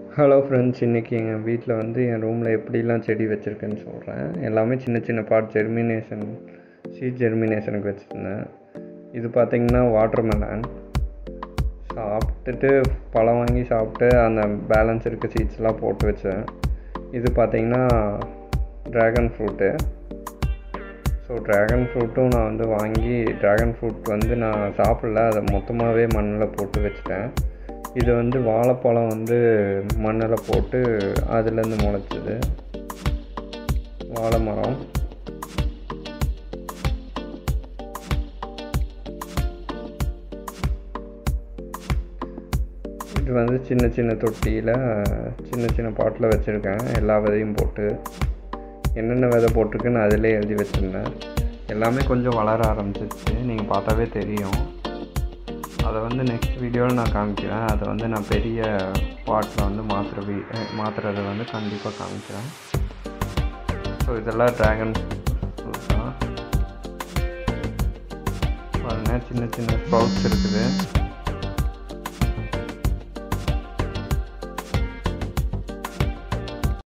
hello friends இன்றைக்கி எங்கள் வீட்டில் வந்து என் ரூமில் எப்படிலாம் செடி வச்சுருக்கேன்னு சொல்கிறேன் எல்லாமே சின்ன சின்ன பாட் ஜெர்மினேஷன் சீட் ஜெர்மினேஷனுக்கு வச்சுருந்தேன் இது பார்த்திங்கன்னா வாட்டர் மெலன் சாப்பிட்டுட்டு பழம் வாங்கி சாப்பிட்டு அந்த பேலன்ஸ் இருக்க சீட்ஸ்லாம் போட்டு வச்சேன் இது பார்த்திங்கன்னா ட்ராகன் ஃப்ரூட்டு ஸோ ட்ராகன் ஃப்ரூட்டும் நான் வந்து வாங்கி ட்ராகன் ஃப்ரூட் வந்து நான் சாப்பிடல அதை மொத்தமாகவே மண்ணில் போட்டு வச்சிட்டேன் இது வந்து வாழைப்பழம் வந்து மண்ணில் போட்டு அதுலேருந்து முளைச்சிது வாழை மரம் இது வந்து சின்ன சின்ன தொட்டியில் சின்ன சின்ன பாட்டில் வச்சுருக்கேன் எல்லா விதையும் போட்டு என்னென்ன விதை போட்டிருக்குன்னு அதிலே எழுதி வச்சுருந்தேன் எல்லாமே கொஞ்சம் வளர ஆரம்பிச்சிருச்சு நீங்கள் பார்த்தாவே தெரியும் அதை வந்து நெக்ஸ்ட் வீடியோவில் நான் காமிக்கிறேன் அதை வந்து நான் பெரிய பாட்டில் வந்து மாற்றுற வீ மாற்றுறதை வந்து கண்டிப்பாக காமிக்கிறேன் ஸோ இதெல்லாம் ட்ராகன் ஃப்ரூட் தான் பாருங்கள் சின்ன சின்ன ஸ்ப்ரவுட்ஸ் இருக்குது